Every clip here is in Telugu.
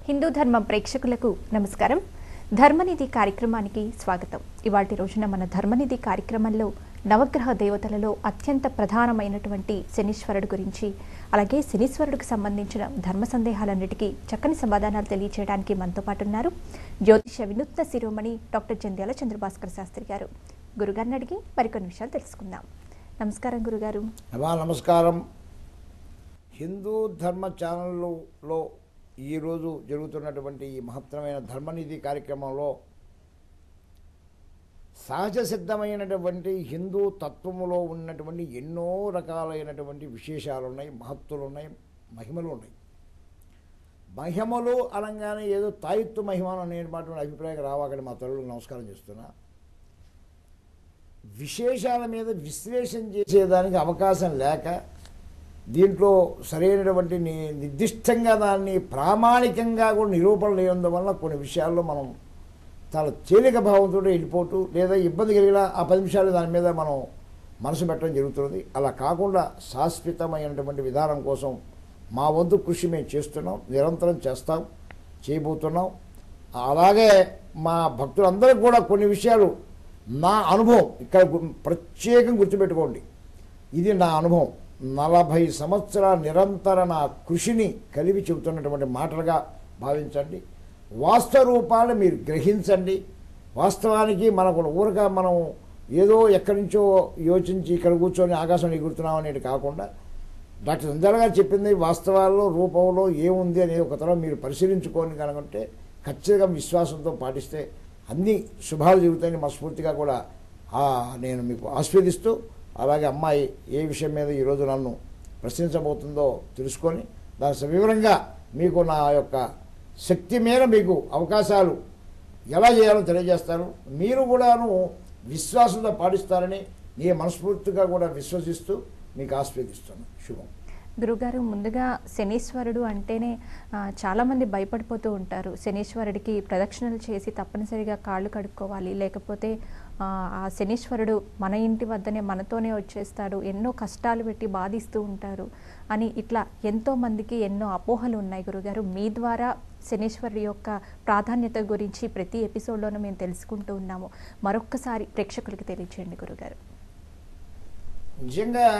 హిందూ ధర్మం ప్రేక్షకులకు నమస్కారం ధర్మనిధి కార్యక్రమానికి స్వాగతం ఇవాటి రోజున మన ధర్మనిధి కార్యక్రమంలో నవగ్రహ దేవతలలో అత్యంత ప్రధానమైనటువంటి శనీశ్వరుడు గురించి అలాగే శనీశ్వరుడికి సంబంధించిన ధర్మ సందేహాలన్నిటికీ చక్కని సమాధానాలు తెలియజేయడానికి మనతో పాటు ఉన్నారు జ్యోతిష వినూత్న శిరోమణి డాక్టర్ జంధ్యాల చంద్రభాస్కర్ శాస్త్రి గారు గురుగారిని అడిగి మరికొన్ని విషయాలు తెలుసుకుందాం నమస్కారం గురుగారు అమ్మా నమస్కారం హిందూ ధర్మ ఛానల్లో ఈరోజు జరుగుతున్నటువంటి ఈ మహత్తరమైన ధర్మనిధి కార్యక్రమంలో సహజ సిద్ధమైనటువంటి హిందూ తత్వములో ఉన్నటువంటి ఎన్నో రకాలైనటువంటి విశేషాలు ఉన్నాయి మహత్తులు ఉన్నాయి మహిమలు ఉన్నాయి మహిమలు అనగానే ఏదో తాయిత్తు మహిమ అనేటువంటి అభిప్రాయం రావాలని మా తల్లులకు నమస్కారం చేస్తున్నా విశేషాల మీద విశ్లేషణ చేసేదానికి అవకాశం లేక దీంట్లో సరైనటువంటి ని- నిర్దిష్టంగా దాన్ని ప్రామాణికంగా కూడా నిరూపణ లేనందు వల్ల కొన్ని విషయాల్లో మనం చాలా తేలిక భావంతో వెళ్ళిపోతూ లేదా ఇబ్బంది కలిగిన ఆ పది నిమిషాలు దాని మీద మనం మనసు పెట్టడం జరుగుతుంది అలా కాకుండా శాశ్వతమైనటువంటి విధానం కోసం మా వంతు కృషి మేము చేస్తున్నాం నిరంతరం చేస్తాం చేయబోతున్నాం అలాగే మా భక్తులందరికీ కూడా కొన్ని విషయాలు నా అనుభవం ఇక్కడ గు- ప్రత్యేకం గుర్తుపెట్టుకోండి ఇది నా అనుభవం నలభై సంవత్సరాల నిరంతర నా కృషిని కలిపి చెబుతున్నటువంటి మాటలుగా భావించండి వాస్తవ రూపాలు మీరు గ్రహించండి వాస్తవానికి మనకు ఊరక మనం ఏదో ఎక్కడి నుంచో యోచించి ఇక్కడ కూర్చొని ఆకాశం ఎగురుతున్నాం అనేది కాకుండా డాక్టర్ సంజాల గారు చెప్పింది వాస్తవాల్లో రూపంలో ఏముంది అనేది ఒక తరం మీరు పరిశీలించుకొని కనుకుంటే ఖచ్చితంగా విశ్వాసంతో పాటిస్తే అన్ని శుభాలు జరుగుతాయని మనస్ఫూర్తిగా కూడా ఆ, నేను మీకు ఆస్వాదిస్తూ అలాగే అమ్మాయి ఏ విషయం మీద ఈరోజు నన్ను ప్రశ్నించబోతుందో తెలుసుకొని దాని సవివరంగా మీకు నా యొక్క శక్తి మేర మీకు అవకాశాలు ఎలా చేయాలో తెలియజేస్తాను మీరు కూడాను విశ్వాసంతో పాటిస్తారని నేను మనస్ఫూర్తిగా కూడా విశ్వసిస్తూ మీకు ఆస్వాదిస్తాను శుభం గురుగారు ముందుగా శనీశ్వరుడు అంటేనే ఆ, చాలామంది భయపడిపోతూ ఉంటారు శనీశ్వరుడికి ప్రదక్షిణలు చేసి తప్పనిసరిగా కాళ్ళు కడుక్కోవాలి లేకపోతే ఆ, ఆ శనీశ్వరుడు మన ఇంటి వద్దనే మనతోనే వచ్చేస్తాడు ఎన్నో కష్టాలు పెట్టి బాధిస్తూ ఉంటారు అని ఇట్లా ఎంతో మందికి ఎన్నో అపోహలు ఉన్నాయి గురుగారు మీ ద్వారా శనీశ్వరుడి యొక్క ప్రాధాన్యత గురించి ప్రతి ఎపిసోడ్లోనూ మేము తెలుసుకుంటూ ఉన్నాము మరొక్కసారి ప్రేక్షకులకి తెలియచేయండి గురుగారు నిజంగా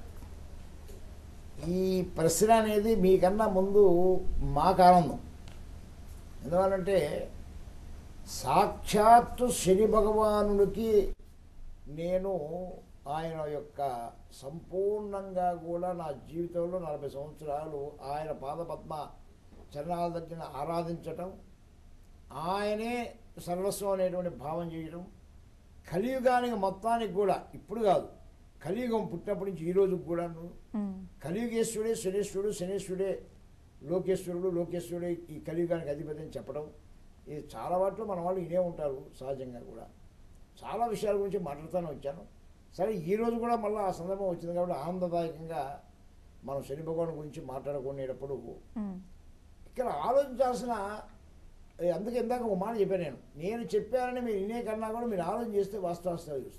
ఈ ప్రశ్న అనేది మీకన్నా ముందు మాకు ఆనందం ఎందువల్లంటే సాక్షాత్తు శని భగవానుడికి నేను ఆయన యొక్క సంపూర్ణంగా కూడా నా జీవితంలో నలభై సంవత్సరాలు ఆయన పాదపద్మ చరణాల దగ్గర ఆరాధించటం ఆయనే సర్వస్వం అనేటువంటి భావం చేయడం కలియుగానికి మొత్తానికి కూడా ఇప్పుడు కాదు కలియుగం పుట్టినప్పటి నుంచి ఈ రోజుకి కూడాను ఉమ్, కలియుగేశ్వరుడే శనేశ్వరుడు శనేశ్వరుడే లోకేశ్వరుడు లోకేశ్వరుడే ఈ కలియుగానికి అధిపతి అని చెప్పడం ఇది చాలా వాటిలో మన వాళ్ళు ఇనే ఉంటారు సహజంగా కూడా చాలా విషయాల గురించి మాట్లాడుతూనే వచ్చాను సరే ఈ రోజు కూడా మళ్ళీ ఆ సందర్భం వచ్చింది కాబట్టి ఆనందదాయకంగా మనం శని భగవాన్ గురించి మాట్లాడుకునేటప్పుడు ఉమ్, ఇక్కడ ఆలోచించాల్సిన ఏ, అందుకే ఇందాక ఒక మాట చెప్పాను నేను నేను చెప్పానని మీరు వినే కన్నా కూడా మీరు ఆలోచన చేస్తే వాస్తవాస్తవాలు చూస్తే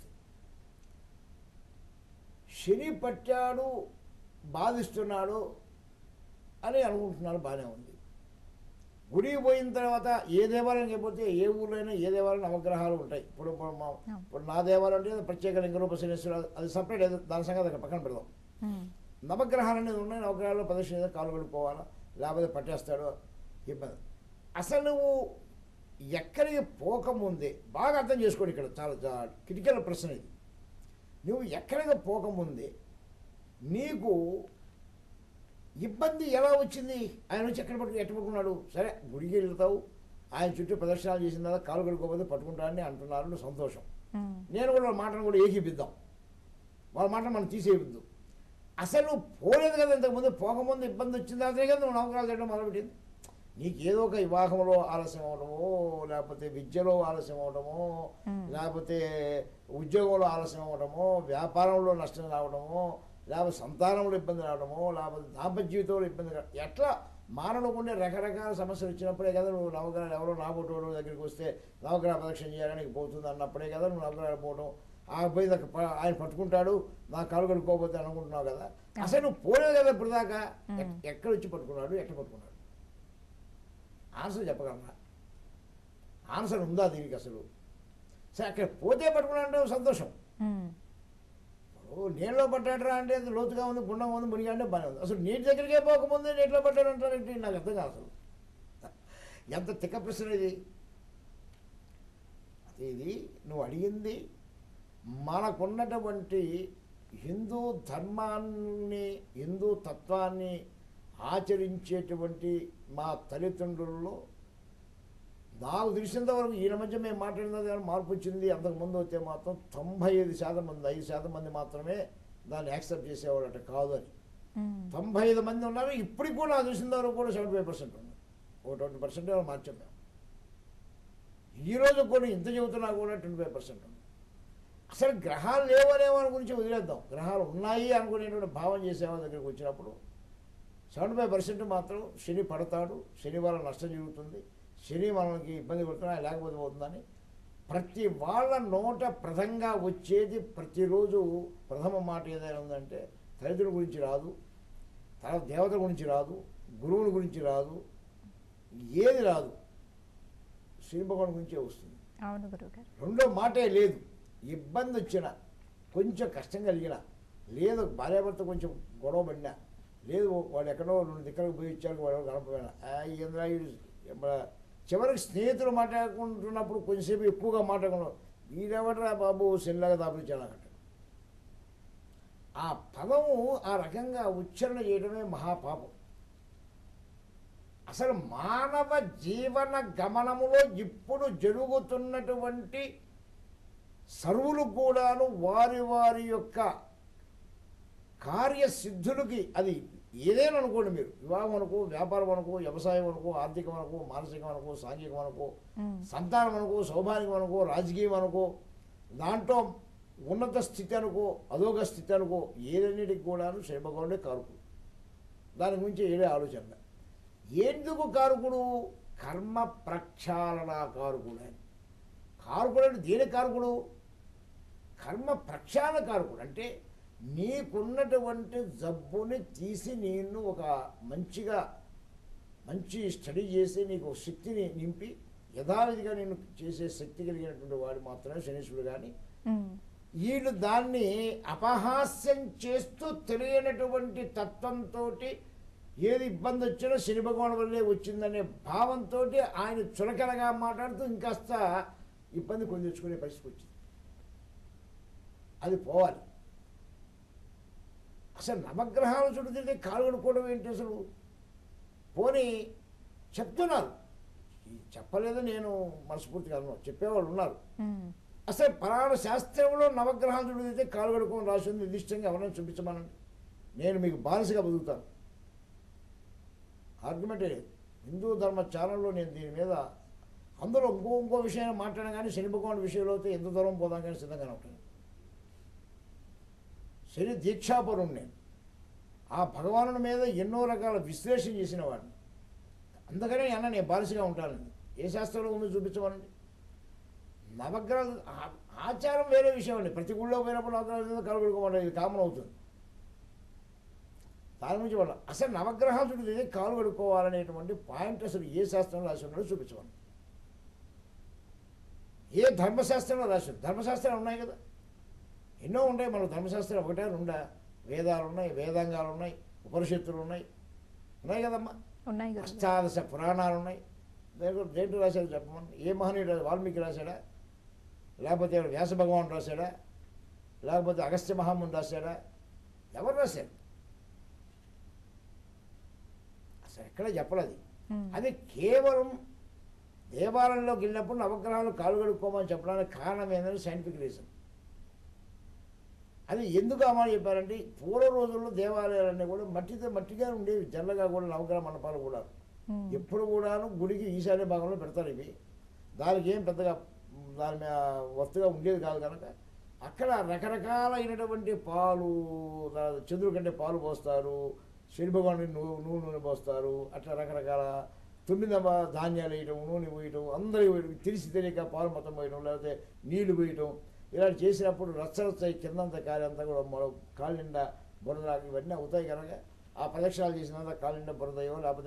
శని పట్టాడు బాధిస్తున్నాడు అని అనుకుంటున్నాడు బాగానే ఉంది గుడికి పోయిన తర్వాత ఏ దేవాలయం చెప్పితే ఏ ఊర్లో అయినా ఏ దేవాలయం నవగ్రహాలు ఉంటాయి ఇప్పుడు ఇప్పుడు మా- ఇప్పుడు నా దేవాలయం అంటే ప్రత్యేక లింగరూప శనేశ్వర అది సపరేట్ ఏదో దాని సంగతి అక్కడ పక్కన పెడదాం ఉమ్, నవగ్రహాలు అనేది ఉన్నాయి నవగ్రహాల్లో ప్రదర్శన ఏదో కాలు కడుక్కోవాలా లేకపోతే పట్టేస్తాడు ఇబ్బంది అసలు నువ్వు ఎక్కడికి పోకముందే బాగా అర్థం చేసుకోండి ఇక్కడ చాలా చాలా క్రిటికల్ ప్రశ్న ఇది నువ్వు ఎక్కడికి పోకముందే నీకు ఇబ్బంది ఎలా వచ్చింది ఆయన వచ్చి ఎక్కడ పట్టుకు ఎట్ట పట్టుకున్నాడు సరే గుడికి వెళ్తావు ఆయన చుట్టూ ప్రదర్శనలు చేసిన తర్వాత కాలు కడుక్కోకపోతే పట్టుకుంటానని అంటున్నారు నువ్వు సంతోషం ఉమ్, నేను కూడా వాళ్ళ మాటను కూడా ఏకీపిద్దాం వాళ్ళ మాటను మనం తీసేయవద్దు అసలు నువ్వు పోలేదు కదా ఇంతకుముందు పోకముందు ఇబ్బంది వచ్చింది అదే కదా నువ్వు నవగ్రహాలు చేయడం మొదలుపెట్టింది నీకు ఏదో ఒక వివాహంలో ఆలస్యం అవడమో లేకపోతే విద్యలో ఆలస్యం అవడమో Hmm. లేకపోతే ఉద్యోగంలో ఆలస్యం అవడమో వ్యాపారంలో నష్టం రావడమో లేకపోతే సంతానంలో ఇబ్బంది రావడమో లేకపోతే దాంపత్య జీవితంలో ఇబ్బంది రా ఎట్లా మానవులకు ఉండే రకరకాల సమస్యలు వచ్చినప్పుడే కదా నువ్వు నవగ్రహాలు ఎవరో నాబోటోడు దగ్గరికి వస్తే నవగ్రహ ప్రదక్షిణ చేయడానికి పోతుంది అన్నప్పుడే కదా నువ్వు నవగ్రహాలు పోవడం ఆ పోయి దాకా ప- ఆయన పట్టుకుంటాడు నా కాలు కడుక్కోకపోతే అనుకుంటున్నావు కదా అసలు నువ్వు పోలేదు కదా ఇప్పుడు దాకా ఎక్- ఎక్కడ వచ్చి పట్టుకున్నాడు ఎట్ట పట్టుకున్నాడు ఆన్సర్ చెప్పగలరా ఆన్సర్ ఉందా దీనికి అసలు సరే అక్కడ పోతే పట్టుకున్నా సంతోషం ఉమ్, ఇప్పుడు నీళ్ళలో పట్టాడరా అంటే అది లోతుగా ఉంది గుండంగా ఉంది మునిగా అంటే బాగానే ఉంది అసలు నీటి దగ్గరికే పోకముందే నీటిలో పట్టాడంటారంటే నాకు అర్థం కాదు అసలు ఎంత తిక్క ప్రశ్న ఇది అదే ఇది నువ్వు అడిగింది మనకున్నటువంటి హిందూ ధర్మాన్ని హిందూ తత్వాన్ని ఆచరించేటువంటి మా తల్లిదండ్రుల్లో నాకు తెలిసినంత వరకు ఈయన మధ్య మేము మాట్లాడినది కానీ మార్పు వచ్చింది అంతకుముందు అయితే మాత్రం తొంభై ఐదు శాతం మంది ఐదు శాతం మంది మాత్రమే దాన్ని యాక్సెప్ట్ చేసేవాడట కాదు అని ఉమ్, తొంభై ఐదు మంది ఉన్నారు ఇప్పటికి కూడా నాకు తెలిసినంత వరకు కూడా సెవెంటీ ఫైవ్ పర్సెంట్ ఉంది ఒక ట్వంటీ పర్సెంట్ మార్చాం మేము ఈ రోజు కూడా ఇంత చెబుతున్నా కూడా ట్వంటీ ఫైవ్ పర్సెంట్ ఉంది అసలు గ్రహాలు లేవనే వారి గురించి వదిలేద్దాం గ్రహాలు ఉన్నాయి అనుకునేటువంటి భావం చేసేవాళ్ళ దగ్గరికి వచ్చినప్పుడు సెవెంటీ ఫైవ్ పర్సెంట్ మాత్రం శని పడతాడు శని వల్ల నష్టం జరుగుతుంది శని మనకి ఇబ్బంది పడుతున్నా లేకపోతే పోతుందని ప్రతి వాళ్ళ నోట ప్రథంగా వచ్చేది ప్రతిరోజు ప్రథమ మాట ఏదైనా ఉందంటే తల్లిదండ్రుల గురించి రాదు తర్వాత దేవతల గురించి రాదు గురువుల గురించి రాదు ఏది రాదు శని భగవాన్ గురించే వస్తుంది అవును గురువుగారు రెండో మాటే లేదు ఇబ్బంది వచ్చిన కొంచెం కష్టం కలిగిన లేదు భార్యాభర్త కొంచెం గొడవ పడినా లేదు వాడు ఎక్కడో రెండు దిక్కలకు పోయి ఇచ్చారు వాడు కనపడినా ఇంద్రాయుడు చివరికి స్నేహితులు మాట్లాడుకుంటున్నప్పుడు కొంచెంసేపు ఎక్కువగా మాట్లాడుకున్నాం వీడెవడరా బాబు సెల్లాగా దాపించాను అంటాడు ఆ పదము ఆ రకంగా ఉచ్చారణ చేయడమే మహాపాపం అసలు మానవ జీవన గమనములో ఇప్పుడు జరుగుతున్నటువంటి సర్వులు కూడాను వారి వారి యొక్క కార్యసిద్ధులకి అది ఏదైనా అనుకోండి మీరు వివాహం అనుకో వ్యాపారం అనుకో వ్యవసాయం అనుకో ఆర్థికం అనుకో మానసికం అనుకో సాంఘికం అనుకో ఉమ్, సంతానం అనుకో సౌభాగ్యం అనుకో రాజకీయం అనుకో దాంట్లో ఉన్నత స్థితి అనుకో అదోగ స్థితి అనుకో ఏదన్నిటికి కూడాను శైభగౌడే కారుకుడు దాని గురించి ఏడే ఆలోచన ఎందుకు కారుకుడు కర్మ ప్రక్షాళన కారుకుడు అని కారుకుడు అంటే దేని కారుకుడు కర్మ ప్రక్షాళన కారుకుడు అంటే నీకున్నటువంటి జబ్బుని తీసి నేను ఒక మంచిగా మంచి స్టడీ చేసి నీకు ఒక శక్తిని నింపి యథావిధిగా నేను చేసే శక్తి కలిగినటువంటి వాడు మాత్రమే శనీశ్వరుడు కానీ ఉమ్, వీళ్ళు దాన్ని అపహాస్యం చేస్తూ తెలియనటువంటి తత్వంతో ఏది ఇబ్బంది వచ్చినా శని భగవాన్ వల్లే వచ్చిందనే భావంతో ఆయన చులకనగా మాట్లాడుతూ ఇంకాస్త ఇబ్బంది కొని తెచ్చుకునే పరిస్థితి వచ్చింది అది పోవాలి అసలు నవగ్రహాలు చుడితే కాలు కడుక్కోవడం ఏంటి అసలు పోనీ చెప్తున్నారు ఈ చెప్పలేదు నేను మనస్ఫూర్తిగా అన్నాను చెప్పేవాళ్ళు ఉన్నారు ఉమ్, అసలు పరాణ శాస్త్రంలో నవగ్రహాలు చుడితే కాలు కడుక్కొని రాసి ఉంది నిర్దిష్టంగా ఎవరైనా చూపించమనండి నేను మీకు బానిసగా బతుకుతాను ఆర్గ్యుమెంటే లేదు హిందూ ధర్మ ఛానల్లో నేను దీని మీద అందరూ ఇంకో ఇంకో విషయాన్ని మాట్లాడడం కానీ శని భగవాన్ విషయంలో అయితే ఎంత దూరం పోదాం కానీ సిద్ధంగానే ఉంటాను శని దీక్షాపరుణ్ నేను ఆ భగవానుడి మీద ఎన్నో రకాల విశ్లేషణ చేసిన వాడిని అందుకనే అన్న నేను బానిసగా ఉంటానండి ఏ శాస్త్రంలో ఉందో చూపించమనండి నవగ్రహాలు ఆ- ఆచారం వేరే విషయం అండి ప్రతి గుళ్ళో పోయినప్పుడు నవగ్రహాలు కలుగుడుకోమంటారు ఇది కామన్ అవుతుంది దాని గురించి వాళ్ళ అసలు నవగ్రహాలు చుట్టూ కాలు కడుక్కోవాలనేటువంటి పాయింట్ అసలు ఏ శాస్త్రంలో రాసి ఉన్నాడో చూపించమని ఏ ధర్మశాస్త్రంలో రాసి ఉంది? ధర్మశాస్త్రాలు ఉన్నాయి కదా ఎన్నో ఉంటాయి మన ధర్మశాస్త్రం ఒకటే రెండా వేదాలు ఉన్నాయి వేదాంగాలు ఉన్నాయి ఉపనిషత్తులు ఉన్నాయి ఉన్నాయి కదమ్మా ఉన్నాయి గురువు అష్టాదశ పురాణాలు ఉన్నాయి దేంట్లో దేంట్లో రాశాడు చెప్పమని ఏ మహనీయుడు రాశాడు? వాల్మీకి రాశాడా లేకపోతే ఎవడు వ్యాస భగవాన్ రాశాడా లేకపోతే అగస్త్య మహాముని రాశాడా ఎవరు రాశారు అసలు ఎక్కడ చెప్పలేదు ఉమ్, అది కేవలం దేవాలయంలోకి వెళ్ళినప్పుడు నవగ్రహాలు కాలు కడుక్కోమని చెప్పడానికి కారణం ఏంటంటే సైంటిఫిక్ రీజన్ అది ఎందుకు అమలు చెప్పారంటే పూర్వ రోజుల్లో దేవాలయాలన్నీ కూడా మట్టితో మట్టిగా ఉండేవి జల్లగా కూడా నవగ్రహ మండపాలు కూడా ఉమ్, ఎప్పుడు కూడాను గుడికి ఈశాన్య భాగంలో పెడతారు ఇవి దానికి ఏం పెద్దగా మ్, దాని మీద వస్తుగా ఉండేది కాదు కనుక అక్కడ రకరకాలైనటువంటి పాలు దా- చంద్రుడి కంటే పాలు పోస్తారు శని భగవానుడి నూ నూనె నూనె పోస్తారు అట్లా రకరకాల తొమ్మిది ధాన్యాలు వేయటం నూనె పోయటం అందరూ తెలిసి తెలియక పాలు మొత్తం పోయటం లేకపోతే నీళ్లు పోయటం ఇలా చేసినప్పుడు రచ్చరచ్చ కిందంతా కాలి అంతా కూడా మరో కాళ్ళ నిండా బురద ఇవన్నీ అవుతాయి కనుక ఆ ప్రదక్షిణాలు చేసినంత కాళ్ళ నిండా బురదయో లేకపోతే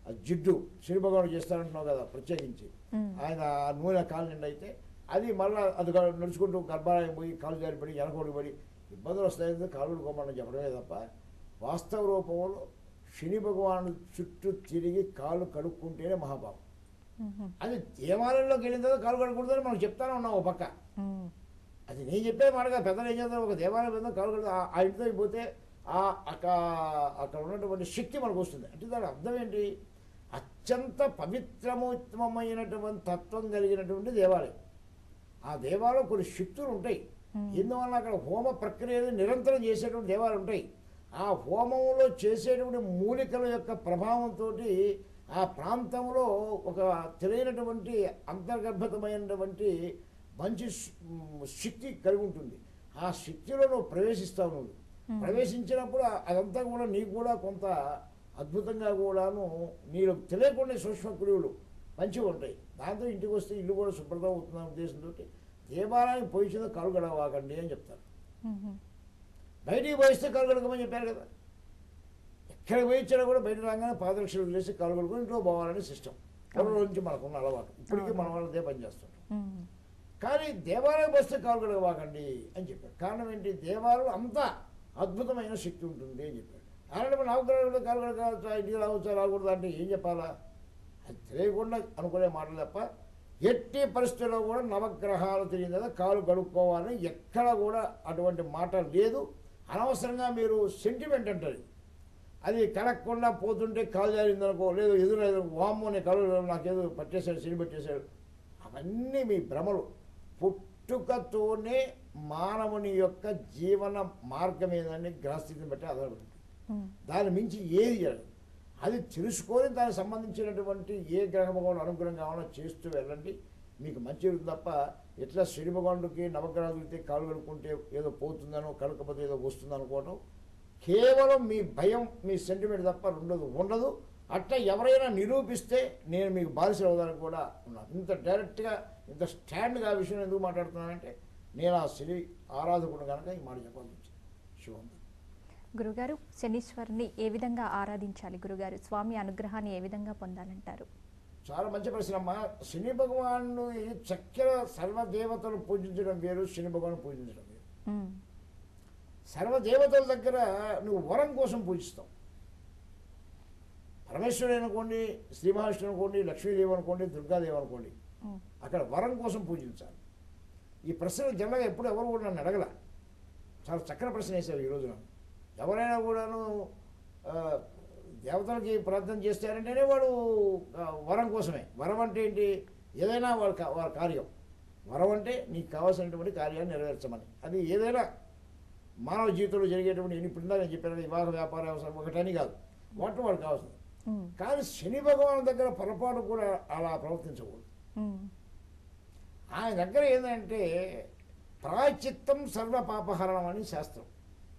ఆ జిడ్డు శనిభగవాడు చేస్తారంటున్నావు కదా ప్రత్యేకించి మ్మ్. ఆయన ఆ నూనె కాలు నిండా అయితే అది మళ్ళీ అది గా- నడుచుకుంటూ గర్భాలయం పోయి కాలు జారిపడి వెనకోడి పడి ఇబ్బందులు వస్తాయి కాలు కొమ్మని చెప్పడమే తప్ప వాస్తవ రూపంలో శని భగవాను చుట్టూ తిరిగి కాళ్ళు కడుక్కుంటేనే మహాపాపం మ్మ్. అది దేవాలయంలోకి వెళ్ళిన తర్వాత కాలు కడుక్కుంటుందని మనం చెప్తానే ఉన్నాం ఓ పక్క మ్మ్. అది నేను చెప్పే మాటగా పెద్దలు ఏం చేస్తారు ఒక దేవాలయం పెద్ద కాలు కడుతూ ఆ- ఆ ఇంటితో పోతే ఆ అక్కడ అక్కడ ఉన్నటువంటి శక్తి మనకు వస్తుంది అంటే దాని అర్థం ఏంటి అత్యంత పవిత్రమోత్తమైనటువంటి తత్వం కలిగినటువంటి దేవాలయం ఆ దేవాలయం కొన్ని శక్తులు ఉంటాయి Hmm. ఇందువల్ల అక్కడ హోమ ప్రక్రియలు నిరంతరం చేసేటువంటి దేవాలయం ఉంటాయి ఆ హోమంలో చేసేటువంటి మూలికల యొక్క ప్రభావంతో ఆ ప్రాంతంలో ఒక తెలియనటువంటి అంతర్గర్భతమైనటువంటి మంచి శ్- మ్, శక్తి కలిగి ఉంటుంది ఆ శక్తిలో నువ్వు ప్రవేశిస్తావు నువ్వు Hmm. ప్రవేశించినప్పుడు అదంతా కూడా నీకు కూడా కొంత అద్భుతంగా కూడాను నీకు తెలియకుండా సూక్ష్మ క్రియలు మంచిగా ఉంటాయి దాంతో ఇంటికి వస్తే ఇల్లు కూడా శుభ్రత అవుతున్న ఉద్దేశంతో దేవాలయానికి పోయించిందో కలు గడవాకండి అని చెప్తారు మ్మ్. బయటికి పోయిస్తే కలు గడకమని చెప్పారు కదా ఎక్కడికి పోయించినా కూడా బయట రాగానే పాదరక్షలు చేసి కలు గడుకుని ఇంట్లో పోవాలని సిస్టమ్ పూర్వం నుంచి మనకున్న అలవాటు ఇప్పటికీ మన వాళ్ళు అదే పని చేస్తుంటాం మ్మ్. కానీ దేవాలయం వస్తే కాలు గడవాకండి అని చెప్పాడు కారణం ఏంటి దేవాలయం అంత అద్భుతమైన శక్తి ఉంటుంది అని చెప్పాడు అలాంటి మన నవగ్రహాలు కాలు గడకవచ్చా ఇంటికి రావచ్చా రాకూడదు అంటే ఏం చెప్పాలా అది తెలియకుండా అనుకునే మాటలు తప్ప ఎట్టి పరిస్థితుల్లో కూడా నవగ్రహాలు తెలియదు కదా కాలు కడుక్కోవాలని ఎక్కడ కూడా అటువంటి మాట లేదు అనవసరంగా మీరు సెంటిమెంట్ అంటారు అది కడగకుండా పోతుంటే కాలు జారిందనుకో లేదు ఎదురు వామ్మో నీ కలు నాకేదో పట్టేశాడు సిరి పట్టేశాడు అవన్నీ మీ భ్రమలు పుట్టుకతోనే మానవుని యొక్క జీవన మార్గం ఏదని గ్రహస్థితిని బట్టి ఆధారపడి మ్మ్. దాని మించి ఏది జరగదు అది తెలుసుకొని దానికి సంబంధించినటువంటి ఏ గ్రహ భగవాన్ అనుగ్రహం కావాలో చేస్తూ వెళ్ళండి మీకు మంచి జరుగుతుంది తప్ప ఎట్లా శని భగవానుడికి నవగ్రహాలు తిరిగితే కాలు కడుక్కుంటే ఏదో పోతుందనో కడకపోతే ఏదో వస్తుంది అనుకోవటం కేవలం మీ భయం మీ సెంటిమెంట్ తప్ప రెండోది ఉండదు అట్లా ఎవరైనా నిరూపిస్తే నేను మీకు బానిస అవుదానికి కూడా ఉన్నాను ఇంత డైరెక్ట్గా ఇంత స్టాండ్గా ఆ విషయం ఎందుకు మాట్లాడుతున్నానంటే నేను ఆ శని ఆరాధకుడు కనుక ఈ మాట చెప్పాల్సి వచ్చింది శివం గురుగారు శనీశ్వరుని ఏ విధంగా ఆరాధించాలి గురుగారు స్వామి అనుగ్రహాన్ని ఏ విధంగా పొందాలంటారు చాలా మంచి ప్రశ్న అమ్మా శని భగవాను చక్కెర సర్వదేవతలు పూజించడం వేరు శని భగవాను పూజించడం వేరు మ్మ్. సర్వదేవతల దగ్గర నువ్వు వరం కోసం పూజిస్తావు పరమేశ్వరుడు అనుకోండి శ్రీ మహావిష్ణువు అనుకోండి లక్ష్మీదేవి అనుకోండి దుర్గాదేవి అనుకోండి మ్మ్. అక్కడ వరం కోసం పూజించాలి ఈ ప్రశ్న జనరల్గా ఎప్పుడు ఎవరు కూడా నన్ను అడగల చాలా చక్కని ప్రశ్న వేసావు ఈ రోజున ఎవరైనా కూడాను ఆ, దేవతలకి ప్రార్థన చేస్తారంటేనే వాడు ఆ, వరం కోసమే వరం అంటే ఏంటి ఏదైనా వారి కా- వారి కార్యం వరం అంటే నీకు కావాల్సినటువంటి కార్యాన్ని నెరవేర్చమని అది ఏదైనా మానవ జీవితంలో జరిగేటువంటి ఎన్ని ఇప్పుడు ఇందాక నేను చెప్పాను కదా, వివాహ వ్యాపార వ్యవసాయం ఒకటని కాదు వాటి వాడు కావాల్సింది మ్మ్. కానీ శని భగవాన్ దగ్గర పొరపాటు కూడా అలా ప్రవర్తించకూడదు మ్మ్. ఆయన దగ్గర ఏంటంటే ప్రాచిత్తం సర్వ పాపహరణం అని శాస్త్రం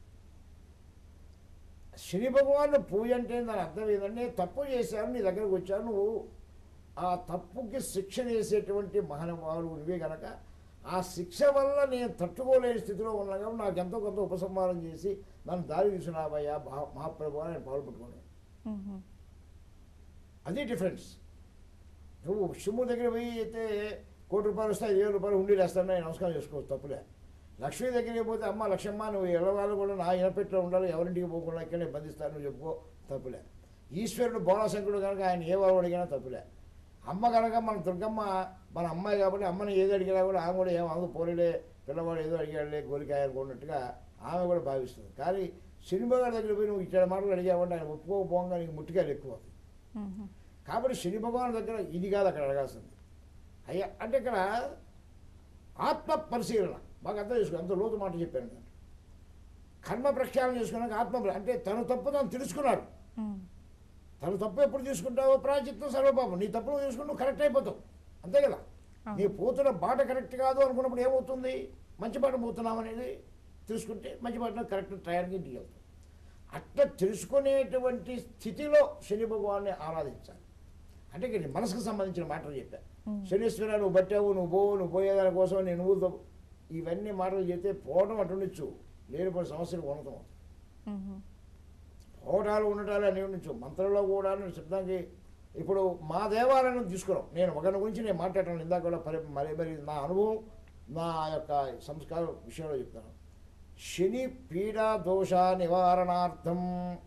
శని భగవాను పూజ అంటే దాని అర్థం ఏంటంటే తప్పు చేశాను నీ దగ్గరకు వచ్చాను నువ్వు ఆ తప్పుకి శిక్ష వేసేటువంటి మహానుభావుడు నువ్వే గనక ఆ శిక్ష వల్ల నేను తట్టుకోలేని స్థితిలో ఉన్నా కాబట్టి నాకు ఎంతో కొంత ఉపసంహారం చేసి నన్ను దారి తీసుకున్నావయ్యా మహా మహాప్రభు అని ఆయన పాల్పట్టుకున్నాను మ్మ్. అది డిఫరెన్స్ నువ్వు శివుడు దగ్గర పోయి అయితే కోటి రూపాయలు వస్తే ఐదు వేల రూపాయలు ఉండి వేస్తాను నేను నమస్కారం చేసుకోవచ్చు తప్పులే లక్ష్మీ దగ్గరికి పోతే అమ్మ లక్ష్మమ్మ నువ్వు ఎలవాళ్ళు కూడా నా ఇనపెట్లో ఉండాలి ఎవరింటికి పోకుండా ఇక్కడే బంధిస్తాను నువ్వు చెప్పుకో తప్పులే ఈశ్వరుడు బోళశంకుడు కనుక ఆయన ఏ వారు అడిగినా తప్పులే అమ్మ కనుక మన దుర్గమ్మ మన అమ్మాయి కాబట్టి అమ్మని ఏది అడిగినా కూడా ఆమె కూడా ఏం అందు పోలేడే పిల్లవాడు ఏదో అడిగాడులే గోలికాయ అనుకున్నట్టుగా ఆమె కూడా భావిస్తుంది కానీ సినిమా గారి దగ్గర పోయి నువ్వు ఇచ్చిన మాటలు అడిగావంటే ఆయన ఒప్పుకోకపోగా నీకు ముట్టికాయలు ఎక్కువ అవుతాయి మ్మ్. కాబట్టి శని భగవాన్ దగ్గర ఇది కాదు అక్కడ అడగాల్సింది అయ్యా అంటే ఇక్కడ ఆత్మ పరిశీలన బాగా అర్థం చేసుకో అంత లోతు మాట చెప్పాను నేను కర్మ ప్రక్షాళన చేసుకున్నాక ఆత్మ అంటే తను తప్పు తను తెలుసుకున్నాడు మ్మ్. తను తప్పు ఎప్పుడు తీసుకుంటావో ప్రాచిత్తం సర్వపాపం నీ తప్పులు తీసుకుని నువ్వు కరెక్ట్ అయిపోతావు అంతే కదా అవును. నీ పోతున్న బాట కరెక్ట్ కాదు అనుకున్నప్పుడు ఏమవుతుంది మంచి బాట పోతున్నాం అనేది తెలుసుకుంటే మంచి బాట కరెక్ట్ టయానికి ఇంటికి వెళ్తాం అట్లా తెలుసుకునేటువంటి స్థితిలో శని భగవాన్ని ఆరాధించాలి అంటే ఇక నీ మనసుకు సంబంధించిన మాటలు చెప్పా Hmm. శనీశ్వర నువ్వు పట్టావు నువ్వు పోవు నువ్వు పోయేదాని కోసం నేను నువ్వు ఇవన్నీ మాటలు చెప్తే పోవడం అటుండొచ్చు లేనిపోయిన సమస్యలు ఉన్నతం అవుతాయి మ్మ్. పోవటాలు ఉండటాలు అనేవి ఉండొచ్చు మంత్రంలో కూడా శబ్దానికి ఇప్పుడు మా దేవాలయం తీసుకురాం నేను ఒకరి గురించి నేను మాట్లాడటం ఇందాక కూడా పరి మరి మరి నా అనుభవం నా యొక్క సంస్కార విషయంలో చెప్తాను శని పీడా దోష నివారణార్థం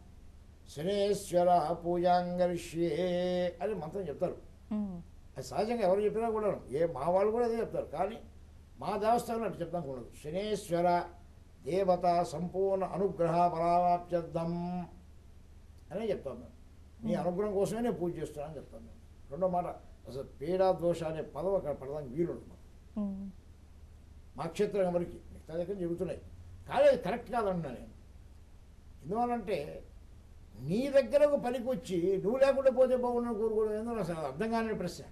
శనేశ్వర పూజాంగరిష్యే అని మంత్రం చెప్తారు ఉమ్, అది సహజంగా ఎవరు చెప్పినా కూడా ఏ మా వాళ్ళు కూడా అదే చెప్తారు కానీ మా దేవస్థానంలో అట్లా చెప్తాం ఉండదు శనేశ్వర దేవత సంపూర్ణ అనుగ్రహ పరావాప్యర్థం అనే చెప్తాం మేము నీ అనుగ్రహం కోసమే నేను పూజ చేస్తున్నానని చెప్తాను మేము రెండో మాట అసలు పీడా దోష అనే పదం అక్కడ పడడానికి వీలుండదు మాకు. ఉమ్, మా క్షేత్రం ఎవరికి మిగతా దగ్గర జరుగుతున్నాయి కానీ అది కరెక్ట్ కాదన్నా నేను ఎందువల్లంటే నీ దగ్గరకు పనికి వచ్చి నువ్వు లేకుండా పోతే బాగుండని కోరుకోవడం ఏందో నాకు అసలు అర్థం కాని ప్రశ్న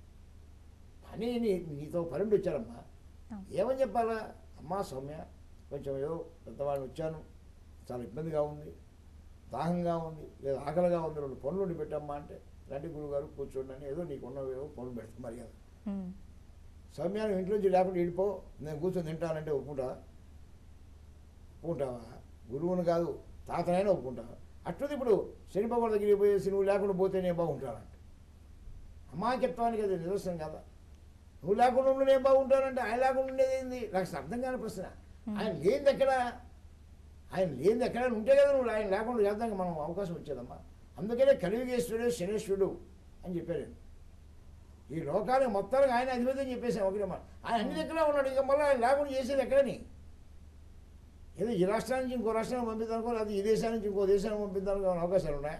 పని నీ నీతో పనులు వచ్చారమ్మా అవును. ఏమని చెప్పాలా అమ్మా సౌమ్య కొంచెం ఏదో పెద్దవాడిని వచ్చాను చాలా ఇబ్బందిగా ఉంది దాహంగా ఉంది లేదా ఆకలిగా ఉంది రెండు పనులు ఉండి పెట్టమ్మా అంటే రండి గురుగారు కూర్చోండి అని ఏదో నీకు ఉన్నవేవో పనులు పెడతాం మరి కదా ఉమ్, సౌమ్యాన్ని ఇంట్లోంచి లేకుండా వెళ్ళిపో నేను కూర్చొని తింటానంటే ఒప్పుకుంటా ఒప్పుకుంటావా గురువుని కాదు తాతనైనా ఒప్పుకుంటావా అట్లది ఇప్పుడు శనిబాబు దగ్గరికి పోయేసి నువ్వు లేకుండా పోతే నేను బాగుంటానంట అమాయకత్వానికి అది నిదర్శనం కదా నువ్వు లేకుండా ఉండి నేను బాగుంటానంటే ఆయన లేకుండా ఉండేది ఏంది నాకు అసలు అర్థం కాని ప్రశ్న ఆయన లేనిది ఎక్కడ ఆయన లేనిది ఎక్కడ ఉంటే కదా నువ్వు ఆయన లేకుండా చేద్దానికి మనం అవకాశం వచ్చేదమ్మా అందుకనే కలియుగేశ్వరుడు శనేశ్వరుడు అని చెప్పారు నేను. ఈ లోకానికి మొత్తానికి ఆయన అధిపతి అని చెప్పేసాం ఒకటే మాట ఆయన అన్ని దగ్గర ఉన్నాడు ఇక మళ్ళీ ఆయన లేకుండా చేసేది ఎక్కడని ఏదో ఈ రాష్ట్రం నుంచి ఇంకో రాష్ట్రానికి పంపిద్దానుకో అది ఈ దేశం నుంచి ఇంకో దేశానికి పంపిద్దానికి ఏమైనా అవకాశాలు ఉన్నాయా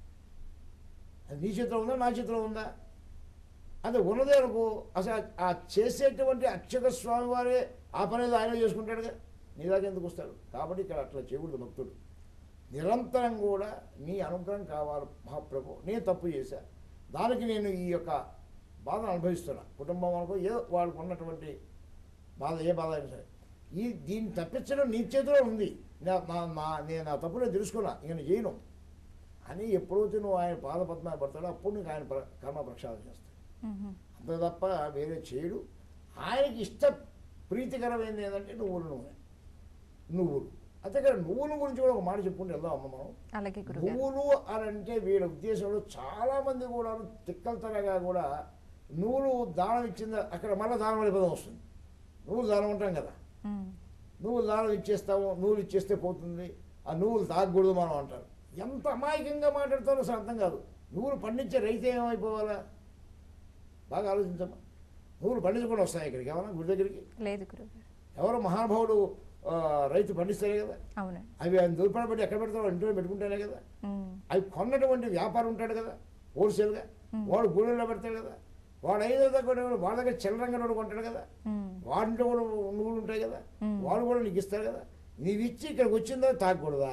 అది నీ చేతిలో ఉందా నా చేతిలో ఉందా అది ఉన్నదే అనుకో అసలు ఆ చేసేటువంటి అక్షక స్వామి వారే ఆ పని ఏదో ఆయన చేసుకుంటాడుగా నీ దాకా ఎందుకు వస్తాడు కాబట్టి ఇక్కడ అట్లా చేయకూడదు భక్తుడు నిరంతరం కూడా నీ అనుగ్రహం కావాలి మహాప్రభు నేను తప్పు చేశా దానికి నేను ఈ యొక్క బాధను అనుభవిస్తున్నా కుటుంబం అనుకో ఏదో వాళ్ళకు ఉన్నటువంటి బాధ ఏ బాధ అయినా సరే ఈ దీన్ని తప్పించడం నీ చేతిలో ఉంది నా నా- నా నేను నా తప్పు నేను తెలుసుకున్నా ఇక నేను చేయను అని ఎప్పుడైతే నువ్వు ఆయన పాదపద్మాన్ని పడతాడో అప్పుడు నీకు ఆయన ప్ర- కర్మ ప్రక్షాళన చేస్తాడు ఉమ్, అంత తప్ప వేరే చేయడు ఆయనకి ఇష్ట ప్రీతికరమైనది ఏంటంటే నువ్వులు నూనె నువ్వులు అంతే కదా నువ్వుల గురించి కూడా ఒక మాట చెప్పుకుంటూ వెళ్దాం అమ్మ మనం అలాగే గురుగారు నువ్వులు అని అంటే వీళ్ళ ఉద్దేశంలో చాలామంది కూడా తిక్కలతరగా కూడా నువ్వులు దానం ఇచ్చింది అక్కడ మళ్ళీ దానం అనే పదం వస్తుంది నువ్వులు దానం ఉంటాం కదా ఉమ్, నువ్వులు దానం ఇచ్చేస్తాము నువ్వులు ఇచ్చేస్తే పోతుంది ఆ నువ్వులు తాగకూడదు మనం అంటారు ఎంత అమాయకంగా మాట్లాడతారో అసలు అర్థం కాదు నువ్వులు పండించే రైతు ఏమైపోవాలా బాగా ఆలోచించమ్మా నువ్వులు పండించకుండా వస్తాయి ఇక్కడికి ఏమన్నా గుడి దగ్గరికి లేదు గురుగారు ఎవరో మహానుభావుడు ఆ, రైతు పండిస్తారే కదా అవునండి అవి ఆయన దూరపడ పెట్టి ఎక్కడ పెడతారో ఇంట్లో పెట్టుకుంటేనే కదా ఉమ్, అవి కొన్నటువంటి వ్యాపారం ఉంటాడు కదా హోల్సేల్గా వాడు గూడెల్లో పెడతాడు కదా వాడు ఐదో దగ్గర వాడి దగ్గర చిల్లరంగా వాడు కొంటాడు కదా ఉమ్, వాటిలో కూడా నువ్వులు ఉంటాయి కదా మ్మ్. వాడు కూడా నీకు ఇస్తారు కదా నీవు ఇచ్చి ఇక్కడికి వచ్చిందా తాగకూడదా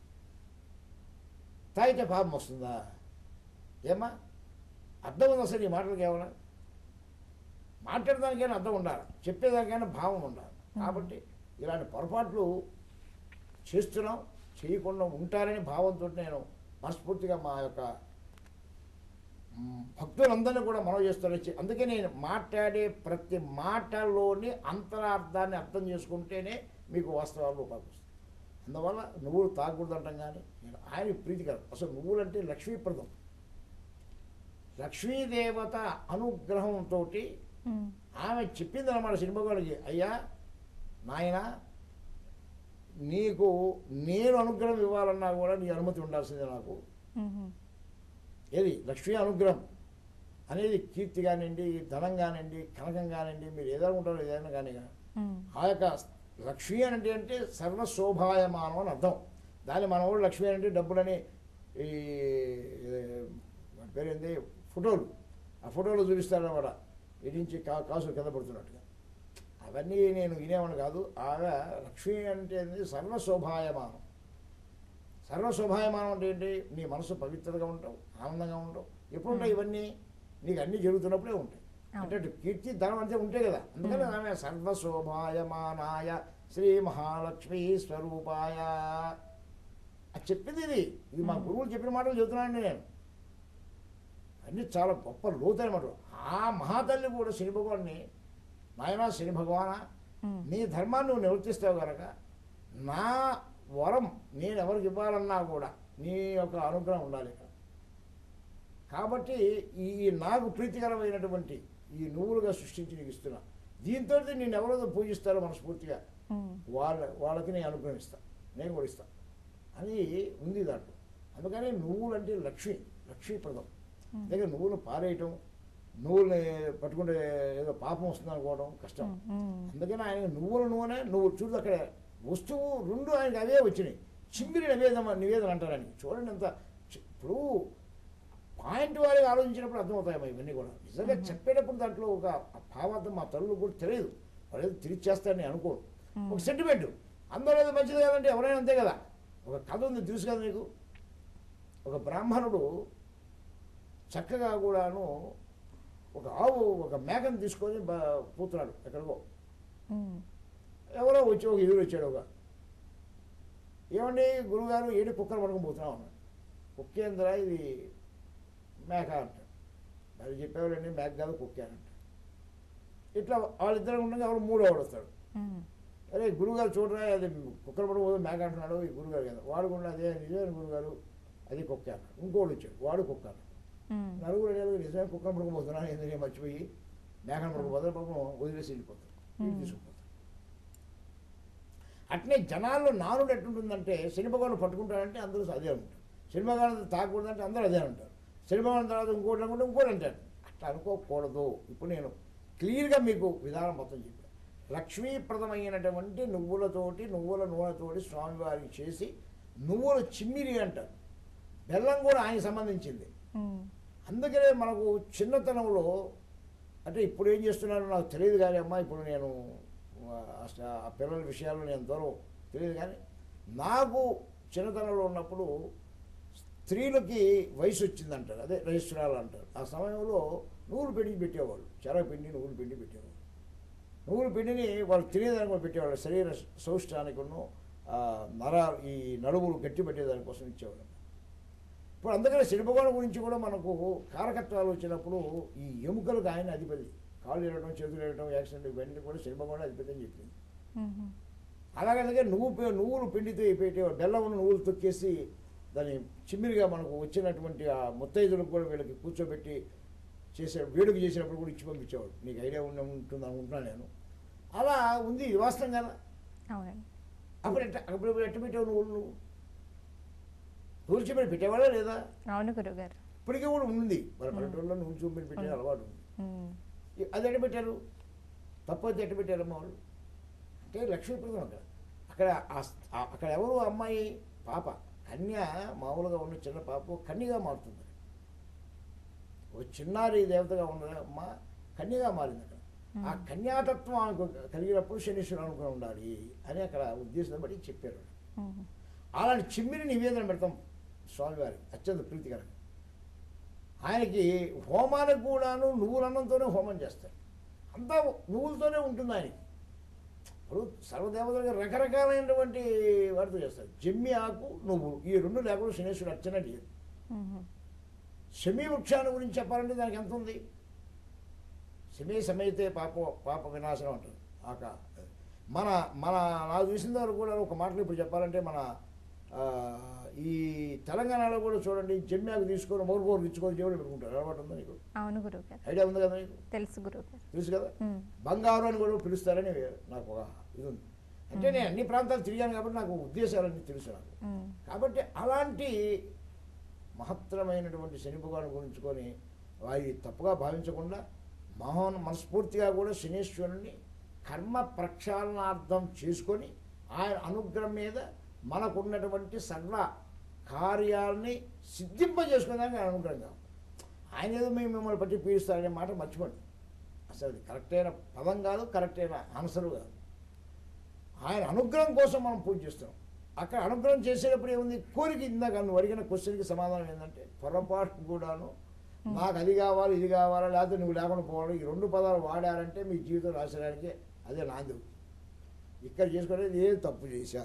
తాగితే పాపం వస్తుందా ఏమ్మా అర్థం ఉంది అసలు ఈ మాటలకి ఏమన్నా మాట్లాడడానికైనా అర్థం ఉండాలి చెప్పేదానికైనా భావం ఉండాలి కాబట్టి ఇలాంటి పొరపాట్లు చేస్తున్నాం చేయకుండా ఉంటారని భావంతో నేను మనస్ఫూర్తిగా మా యొక్క మ్, భక్తులందరినీ కూడా మనం చేస్తాను అందుకే నేను మాట్లాడే ప్రతి మాటలోని అంతరార్థాన్ని అర్థం చేసుకుంటేనే మీకు వాస్తవాలు రూపాయలు అందువల్ల నువ్వులు తాగకూడదు అంటాం కానీ నేను ఆయన ప్రీతికరం అసలు నువ్వులంటే లక్ష్మీప్రదం లక్ష్మీదేవత అనుగ్రహంతో ఉమ్, ఆమె చెప్పింది అనమాట సినిమాగాడికి అయ్యా నాయన నీకు నేను అనుగ్రహం ఇవ్వాలన్నా కూడా నీ అనుమతి ఉండాల్సిందే నాకు ఉమ్, ఏది లక్ష్మీ అనుగ్రహం అనేది కీర్తి కానివ్వండి ధనం కానివ్వండి కనకం కానివ్వండి మీరు ఏదైనా ఉంటారో ఏదైనా కానీ ఉమ్, ఆ యొక్క లక్ష్మీ అని అంటే అంటే సర్వశోభాయమానం అని అర్థం దాన్ని మన కూడా లక్ష్మీ అని అంటే డబ్బులని ఈ ఏ, వాటి పేరు ఏంది ఫోటోలు ఆ ఫోటోలు చూపిస్తారన్నమాట ఇటు నుంచి కా కాసులు కింద పడుతున్నట్టుగా అవన్నీ నేను వినేవాడు కాదు ఆగా లక్ష్మీ అంటే ఏంది సర్వశోభాయమానం సర్వశోభాయమానం అంటే ఏంటి నీ మనసు పవిత్రతగా ఉంటావు ఆనందంగా ఉంటావు ఎప్పుడు ఉంటాయి ఇవన్నీ నీకు అన్నీ జరుగుతున్నప్పుడే ఉంటాయి అంటే అటు కీర్తి ధనం అంతే ఉంటాయి కదా అందుకని ఆమె సర్వశోభాయమానాయ శ్రీ మహాలక్ష్మీ స్వరూపాయ అది చెప్పింది ఇది ఇది మా గురువులు చెప్పిన మాటలు చెబుతున్నానండి నేను అన్నీ చాలా గొప్ప లోతైన మాటలు ఆ మహాతల్లి కూడా శని భగవాన్ని నాయనా శని భగవానా ఉమ్, నీ ధర్మాన్ని నువ్వు నివర్తిస్తావు కనుక నా వరం నేను ఎవరికి ఇవ్వాలన్నా కూడా నీ యొక్క అనుగ్రహం ఉండాలి ఇక్కడ కాబట్టి ఈ నాకు ప్రీతికరమైనటువంటి ఈ నువ్వులుగా సృష్టించి నీకు ఇస్తున్నా దీంతో నేను ఎవరైతే పూజిస్తారో మనస్ఫూర్తిగా ఉమ్, వాళ్ళ వాళ్ళకి నేను అనుగ్రహిస్తాను నేను కూడా ఇస్తాను అని ఉంది దాంట్లో అందుకని నువ్వులు అంటే లక్ష్మి లక్ష్మీప్రదం Hmm. దగ్గర నువ్వులు పారేయటం నువ్వుల్ని పట్టుకుంటే ఏదో పాపం వస్తుంది అనుకోవడం కష్టం ఉమ్, ఉమ్, అందుకని ఆయన నువ్వుల నూనె నువ్వు చూడు అక్కడ వస్తువు రెండు ఆయనకి అవే వచ్చినాయి చిమ్మిరి నివేదన నివేదన అంటారు ఆయనకి చూడండి ఎంత చి- ఇప్పుడు పాయింట్ వారికి ఆలోచించినప్పుడు అర్థమవుతాయమ్మా ఇవన్నీ కూడా నిజంగా చెప్పేటప్పుడు దాంట్లో ఒక ఆ భావార్థం మా తల్లు కూడా తెలియదు వాళ్ళు ఏదో తిరిగి చేస్తారని అనుకోరు ఒక సెంటిమెంట్ అందరూ ఏదో మంచిది కదంటే ఎవరైనా అంతే కదా ఒక కథ ఉంది తెలుసు కదా నీకు ఒక బ్రాహ్మణుడు చక్కగా కూడాను ఒక ఆవు ఒక మేకను తీసుకొని బ- పోతున్నాడు ఎక్కడికో ఉమ్, ఎవరో వచ్చి ఒక ఎదురు వచ్చాడు ఒక ఏమండి గురుగారు ఏడు కుక్కలు పడుకొని పోతున్నాం అన్నాడు కుక్కేంద్ర ఇది మేక అంటాడు మరి చెప్పేవాళ్ళండి మేక కాదు కుక్కే అని అంటాడు ఇట్లా వాళ్ళిద్దరు ఉండగా ఎవరు మూడో వాడు వస్తాడు ఉమ్, అరే గురుగారు చూడరా అది కుక్కలు పడిపోతే మేక అంటున్నాడు ఈ గురుగారు కదా వాడు కూడా అదే నిజమైన గురుగారు అది కుక్కే అన్నాడు ఇంకోటి వచ్చాడు వాడు కుక్క అన్నాడు ఉమ్, నలుగురు ఏళ్ళు నిజమే కుక్కను పడుకోబోతున్నాను ఎందుకంటే మర్చిపోయి మేకను పడుకోపోతే పాపం వదిలేసి వెళ్ళిపోతారు వీళ్ళు తీసుకుపోతారు అట్నే జనాల్లో నానుడు ఎట్టుంటుందంటే శని భగవాను పట్టుకుంటారంటే అందరూ అదే ఉంటారు శని భగవాను తాకూడదంటే అందరూ అదే అంటారు శని భగవాన్ తర్వాత ఇంకోటి అనుకుంటే ఇంకోటి అంటారు అట్లా అనుకోకూడదు ఇప్పుడు నేను క్లియర్గా మీకు విధానం మొత్తం చెప్పాను లక్ష్మీప్రదమైనటువంటి నువ్వులతోటి నువ్వుల నూనెతోటి స్వామివారికి చేసి నువ్వులు చిమ్మిరి అంటారు బెల్లం కూడా ఆయనకి సంబంధించింది ఉమ్, అందుకనే మనకు చిన్నతనంలో అంటే ఇప్పుడు ఏం చేస్తున్నారో నాకు తెలియదు కానీ అమ్మా ఇప్పుడు నేను ఆ, అసలు ఆ పిల్లల విషయాల్లో నేను దూరం తెలియదు కానీ నాకు చిన్నతనంలో ఉన్నప్పుడు స్త్రీలకి వయసు వచ్చిందంటారు అదే రిజిస్ట్రాలు అంటారు ఆ సమయంలో నువ్వులు పిండి పెట్టేవాళ్ళు చెరగ పిండి నువ్వులు పిండి పెట్టేవాళ్ళు నువ్వుల పిండిని వాళ్ళు తినేదానికి కూడా పెట్టేవాళ్ళు శరీర సౌష్ఠానికును ఆ, నర ఈ నడుములు గట్టి పెట్టేదానికోసం ఇచ్చేవాళ్ళు ఇప్పుడు అందుకని శిల్పగోళం గురించి కూడా మనకు కారకత్వాలు వచ్చినప్పుడు ఈ ఎముకలకు ఆయన అధిపతి కాళ్ళు ఎరగడం చేతులు ఎరగడం యాక్సిడెంట్ ఇవన్నీ కూడా శిల్పగోళం అధిపతి అని చెప్పింది ఉమ్, అలాగే నువ్వు పి- నువ్వులు పిండితో పెట్టే బెల్లం నువ్వులు తొక్కేసి దాన్ని చిమ్మిరిగా మనకు వచ్చినటువంటి ఆ ముత్తైదులకు కూడా వీళ్ళకి కూర్చోబెట్టి చేసే వేడుక చేసినప్పుడు కూడా ఇచ్చి పంపించేవాడు నీకు ఐడియా ఉండి ఉంటుంది అనుకుంటున్నాను నేను అలా ఉంది ఇది వాస్తవం కదా అవునండి అప్పుడు ఎట్ట అప్పుడు ఎట్ట పెట్టావు నువ్వు నువ్వు నూరు చిమ్మిరి పెట్టేవాడా లేదా అవును గురుగారు ఇప్పటికీ కూడా ఉంది మన పల్లెటూరులో నూనె చూపిని పెట్టే అలవాటు ఉంది ఉమ్, ఈ- అది ఎట్ట పెట్టారు తప్పు అయితే ఎట్ట పెట్టారమ్మ వాళ్ళు అంటే లక్ష్మీప్రదం అక్కడ అక్కడ ఆ స్- ఆ- అక్కడ ఎవరు అమ్మాయి పాప కన్య మామూలుగా ఉన్న చిన్న పాప కన్యగా మారుతుంది ఒక చిన్నారి దేవతగా ఉన్న అమ్మ కన్యగా మారింది అక్కడ ఆ కన్యాతత్వం ఆమెకు కలిగినప్పుడు శనీశ్వరుడు అనుకుని ఉండాలి అని అక్కడ ఉద్దేశం బట్టి చెప్పారు ఉమ్, అలాంటి చిమ్మిని నివేదన పెడతాం స్వామివారికి అత్యంత ప్రీతికరంగా ఆయనకి హోమానికి కూడాను నువ్వులన్నంతోనే హోమం చేస్తారు అంతా నువ్వులతోనే ఉంటుంది ఆయనకి ఇప్పుడు సర్వదేవతలుగా రకరకాలైనటువంటి వాటితో చేస్తారు జమ్మి ఆకు నువ్వులు ఈ రెండు లేకుండా శనేశ్వరుడు అర్చన లేదు ఉమ్, శమీ వృక్షాన్ని గురించి చెప్పాలంటే దానికి ఎంత ఉంది శమీ సమయితే పాప పాప వినాశనం అంటారు ఆక మన మన నాకు చూసిన వరకు కూడా ఒక మాటలు ఇప్పుడు చెప్పాలంటే మన ఆ, ఈ తెలంగాణలో కూడా చూడండి జమ్యాకు తీసుకొని మోరు మోరు ఇచ్చుకొని జేబులు పెట్టుకుంటారు అలవాటు ఉందా నీకు అవును గురుగారు ఐడియా ఉంది కదా నీకు తెలుసు గురుగారు తెలుసు కదా ఉమ్, బంగారు అని కూడా పిలుస్తారని నాకు ఒక ఇది ఉంది అంటే నేను అన్ని ప్రాంతాలు తిరిగాను కాబట్టి నాకు ఉద్దేశాలన్నీ తెలుసు నాకు ఉమ్, కాబట్టి అలాంటి మహత్తరమైనటువంటి శని భగవాను గురించుకొని వారి తప్పుగా భావించకుండా మహోన్ మనస్ఫూర్తిగా కూడా శనీశ్వరుని కర్మ ప్రక్షాళనార్థం చేసుకొని ఆయన అనుగ్రహం మీద మనకున్నటువంటి సర్వ కార్యాలని సిద్ధింపజేసుకునేదానికి ఆయన అనుగ్రహం కావాలి ఆయన ఏదో మేము మిమ్మల్ని పట్టి పీడిస్తారనే మాట మర్చిపోండి అసలు అది కరెక్ట్ అయిన పదం కాదు కరెక్ట్ అయిన ఆన్సర్ కాదు ఆయన అనుగ్రహం కోసం మనం పూజ చేస్తున్నాం అక్కడ అనుగ్రహం చేసేటప్పుడు ఏముంది కోరిక ఇందాక నువ్వు అడిగిన క్వశ్చన్కి సమాధానం ఏంటంటే పొరపాటు కూడాను నాకు అది కావాలి ఇది కావాలా లేకపోతే నువ్వు లేకుండా పోవాలి ఈ రెండు పదాలు వాడారంటే మీ జీవితం రాసడానికి అదే నాంది ఇక్కడ చేసుకునేది ఏ తప్పు చేశా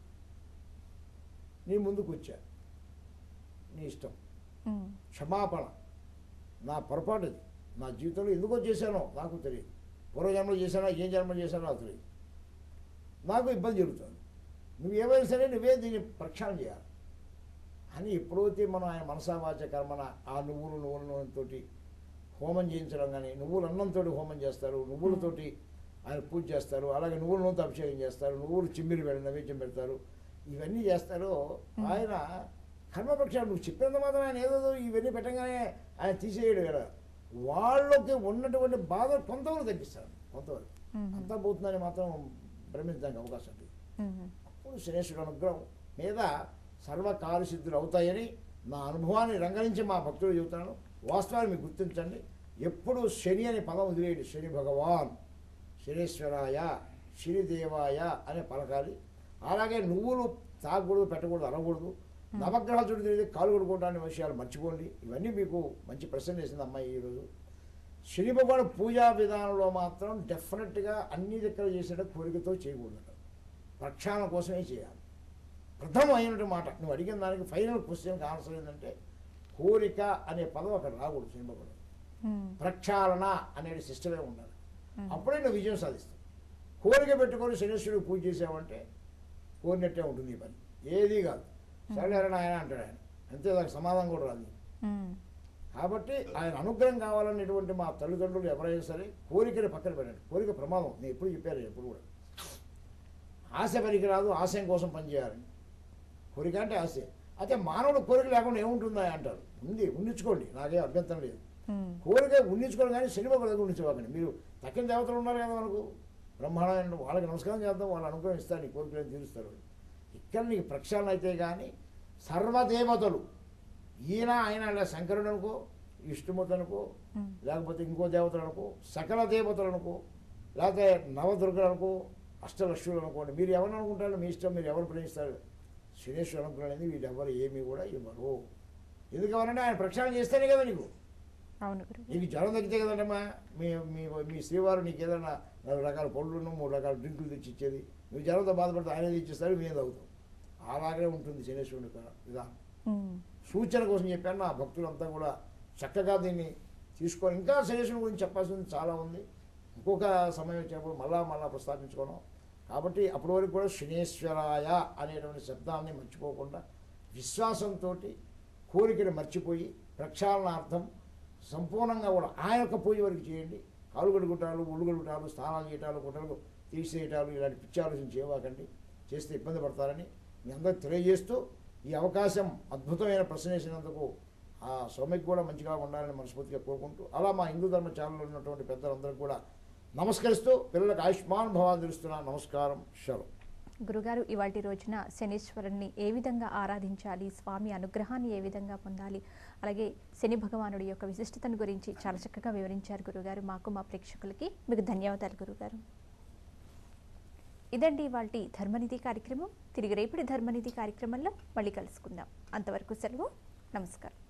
నీ ముందుకు వచ్చా నీ ఇష్టం ఉమ్, క్షమాపణ నా పొరపాటు అది నా జీవితంలో ఎందుకో చేశానో నాకు తెలియదు పూర్వజన్మలో చేశానో ఏం జన్మలో చేశానో నాకు తెలియదు నాకు ఇబ్బంది జరుగుతుంది నువ్వు ఏమైనా సరే నువ్వే దీన్ని ప్రక్షాళన చేయాలి అని ఎప్పుడైతే మనం ఆయన మనసావాచ కర్మన ఆ నువ్వులు నువ్వుల నూనెతోటి హోమం చేయించడం కానీ నువ్వులు అన్నంతో హోమం చేస్తారు నువ్వులతోటి ఆయన పూజ చేస్తారు అలాగే నువ్వుల నూనెతో అభిషేకం చేస్తారు నువ్వులు చిమ్మిరి పెడ నైవేద్యం పెడతారు ఇవన్నీ చేస్తారు ఆయన కర్మపక్షాలు నువ్వు చెప్పినంత మాత్రం ఆయన ఏదో ఇవన్నీ పెట్టగానే ఆయన తీసేయడు కదా వాళ్ళకి ఉన్నటువంటి బాధ కొంతవరకు తగ్గిస్తారు కొంతవరకు మ్మ్. అంతా పోతుందని మాత్రం భ్రమించడానికి అవకాశం లేదు మ్మ్. అప్పుడు శనేశ్వరుడు అనుగ్రహం మీద సర్వకార్యసిద్ధులు అవుతాయని నా అనుభవాన్ని రంగరించి మా భక్తులు చెబుతాను వాస్తవాన్ని మీకు గుర్తించండి ఎప్పుడు శని అనే పదం వదిలేయండి శని భగవాన్ శనీశ్వరాయ శనిదేవాయ అనే పలకాలి అలాగే నువ్వులు తాగకూడదు పెట్టకూడదు అనకూడదు నవగ్రహాల చుట్టూ తిరిగి కాలు కొడుకోవడానికి విషయాలు మర్చిపోండి ఇవన్నీ మీకు మంచి ప్రశ్న వేసింది అమ్మాయి ఈరోజు శని భగవాన్ పూజా విధానంలో మాత్రం డెఫినెట్గా అన్ని దగ్గర చేసేట కోరికతో చేయకూడదు ప్రక్షాళన కోసమే చేయాలి ప్రథమమైనటువంటి మాట నువ్వు అడిగిన దానికి ఫైనల్ క్వశ్చన్కి ఆన్సర్ ఏంటంటే కోరిక అనే పదం అక్కడ రాకూడదు శని భగవాన్ మ్మ్. ప్రక్షాళన అనేది సిస్టమే ఉండాలి మ్మ్. అప్పుడే నువ్వు విజయం సాధిస్తావు కోరిక పెట్టుకొని శనేశ్వరుడు పూజ చేసావంటే కోరినట్టే ఉంటుంది ఈ పని ఏదీ కాదు సరే ఆయన అంటాడు ఆయన అంతే దానికి సమాధానం కూడా రాదు మ్మ్. కాబట్టి ఆయన అనుగ్రహం కావాలనేటువంటి మా తల్లిదండ్రులు ఎవరైనా సరే కోరికని పక్కన పెట్టండి కోరిక ప్రమాదం నేను ఎప్పుడు చెప్పాను ఎప్పుడు కూడా ఆశ పనికి రాదు ఆశయం కోసం పనిచేయాలని కోరిక అంటే ఆశ అయితే మానవుడు కోరిక లేకుండా ఏముంటుందా అంటారు ఉంది ఉండించుకోండి నాకేం అభ్యంతరం లేదు మ్మ్. కోరిక ఉండించుకోవడం కానీ సినిమా దగ్గర ఉండించుకోకండి మీరు తక్కిన దేవతలు ఉన్నారు కదా మనకు బ్రహ్మాండ వాళ్ళకి నమస్కారం చేద్దాం వాళ్ళు అనుగ్రహం ఇస్తారు నీ కోరికలను తీరుస్తారు ఇక్కడ నీకు ప్రక్షాళన అయితే కానీ సర్వదేవతలు ఈయన ఆయన లేదా శంకరుడు అనుకో విష్ణుమూర్తి అనుకో మ్మ్. లేకపోతే ఇంకో దేవతలు అనుకో సకల దేవతలు అనుకో లేకపోతే నవదుర్గలు అనుకో అష్టలక్ష్ములు అనుకోండి మీరు ఎవరిని అనుకుంటారో మీ ఇష్టం మీరు ఎవరు ప్రేమిస్తారు శనేశ్వర అనుగ్రహం అనేది వీళ్ళు ఎవరు ఏమీ కూడా ఇవ్వరు ఎందుకు ఎవరంటే ఆయన ప్రక్షాళన చేస్తేనే కదా నీకు అవును గురువు నీకు జ్వరం తగ్గితే కదమ్మా మీ మీ మీ శ్రీవారు నీకు ఏదైనా నాలుగు రకాల పళ్ళును మూడు రకాల డ్రింకులు తెచ్చి ఇచ్చేది నువ్వు జ్వరంతో బాధపడితే ఆయన తెచ్చిస్తాడు మేము తాగుతాం అలాగే ఉంటుంది శనేశ్వరుని యొక్క విధానం మ్మ్. సూచన కోసం చెప్పాను నా భక్తులంతా కూడా చక్కగా దీన్ని తీసుకొని ఇంకా శనేశ్వరుని గురించి చెప్పాల్సింది చాలా ఉంది ఇంకొక సమయం వచ్చినప్పుడు మళ్ళా మళ్ళా ప్రస్తావించుకోను కాబట్టి అప్పటి వరకు కూడా శనేశ్వరాయ అనేటువంటి శబ్దాన్ని మర్చిపోకుండా విశ్వాసంతో కోరికను మర్చిపోయి ప్రక్షాళనార్థం సంపూర్ణంగా కూడా ఆయన యొక్క పూజ వరకు చేయండి కాలు కడుగుటాలు ఒళ్ళు కడుగుటాలు స్నానాలు చేయటాలు గుట్టలు తీసేయటాలు ఇలాంటి పిచ్చి ఆలోచన చేయవాకండి చేస్తే ఇబ్బంది పడతారని మీ అందరికి తెలియజేస్తూ ఈ అవకాశం అద్భుతమైన ప్రశ్న వేసినందుకు ఆ సౌమ్యకి కూడా మంచిగా ఉండాలని మనస్ఫూర్తిగా కోరుకుంటూ అలా మా హిందూ ధర్మ ఛానల్లో ఉన్నటువంటి పెద్దలందరికీ కూడా నమస్కరిస్తూ పిల్లలకు ఆయుష్మాన్ భవాన్ తెలుస్తున్నా నమస్కారం శరం గురుగారు ఇవాటి రోజున శనీశ్వరుణ్ణి ఏ విధంగా ఆరాధించాలి స్వామి అనుగ్రహాన్ని ఏ విధంగా పొందాలి అలాగే శని భగవానుడి యొక్క విశిష్టతను గురించి చాలా చక్కగా వివరించారు గురుగారు మాకు మా ప్రేక్షకులకి మీకు ధన్యవాదాలు గురుగారు ఇదండి ఇవాళ ధర్మనిధి కార్యక్రమం తిరిగి రేపటి ధర్మనిధి కార్యక్రమంలో మళ్ళీ కలుసుకుందాం అంతవరకు సెలవు నమస్కారం